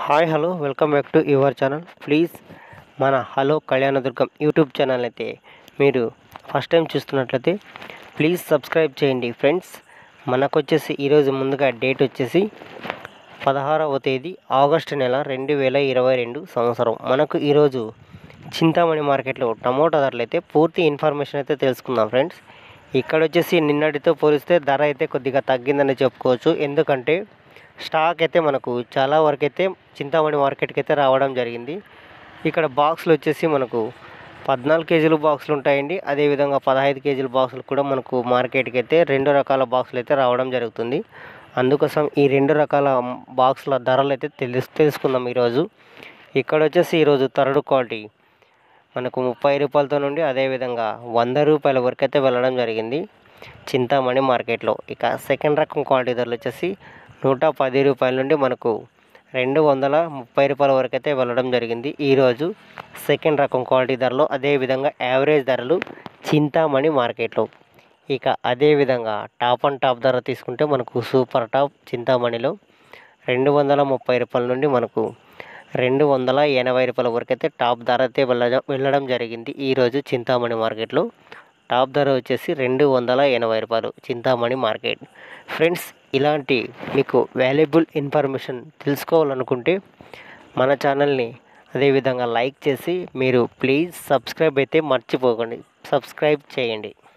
hi hello welcome back to your channel please మన hello Kalyandurgam YouTube channel అయితే మీరు first time చూస్తున్నట్లయితే please subscribe చేయండి ఫ్రెండ్స్ మనకు వచ్చేసి ఈరోజు ముందుగా డేట్ వచ్చేసి పదహారవ తేదీ ఆగస్టు నెల రెండు వేల ఇరవై రెండు సంవత్సరం మనకు ఈరోజు చింతామణి మార్కెట్లో టమోటా ధరలు అయితే పూర్తి ఇన్ఫర్మేషన్ అయితే తెలుసుకుందాం ఫ్రెండ్స్ ఇక్కడ వచ్చేసి నిన్నటితో పోలిస్తే ధర అయితే కొద్దిగా తగ్గిందని చెప్పుకోవచ్చు ఎందుకంటే స్టాక్ అయితే మనకు చాలా వరకు అయితే చింతామణి మార్కెట్కి అయితే రావడం జరిగింది ఇక్కడ బాక్సులు వచ్చేసి మనకు పద్నాలుగు కేజీల బాక్సులు ఉంటాయండి అదేవిధంగా పదహైదు కేజీల బాక్సులు కూడా మనకు మార్కెట్కి అయితే రెండు రకాల బాక్సులు అయితే రావడం జరుగుతుంది అందుకోసం ఈ రెండు రకాల బాక్సుల ధరలు అయితే తెలుసు తెలుసుకుందాం ఈరోజు ఇక్కడ వచ్చేసి ఈరోజు థర్డ్ క్వాలిటీ మనకు ముప్పై రూపాయలతో నుండి అదేవిధంగా వంద రూపాయల వరకు అయితే వెళ్ళడం జరిగింది చింతామణి మార్కెట్లో ఇక సెకండ్ రకం క్వాలిటీ ధరలు వచ్చేసి నూట పది రూపాయల నుండి మనకు రెండు వందల ముప్పై రూపాయల వరకు అయితే వెళ్ళడం జరిగింది ఈరోజు సెకండ్ రకం క్వాలిటీ ధరలు అదేవిధంగా యావరేజ్ ధరలు చింతామణి మార్కెట్లో ఇక అదేవిధంగా టాప్ అండ్ టాప్ ధర తీసుకుంటే మనకు సూపర్ టాప్ చింతామణిలో రెండు వందల ముప్పై రూపాయల నుండి మనకు రెండు వందల ఎనభై రూపాయల వరకు అయితే టాప్ ధర అయితే వెళ్ళడం వెళ్ళడం జరిగింది ఈరోజు చింతామణి మార్కెట్లో టాప్ ధర వచ్చేసి రెండు వందల ఎనభై రూపాయలు చింతామణి మార్కెట్ ఫ్రెండ్స్ ఇలాంటి మీకు వాల్యుబుల్ ఇన్ఫర్మేషన్ తెలుసుకోవాలనుకుంటే మన ఛానల్ని అదేవిధంగా లైక్ చేసి మీరు ప్లీజ్ సబ్స్క్రైబ్ అయితే మర్చిపోకండి సబ్స్క్రైబ్ చేయండి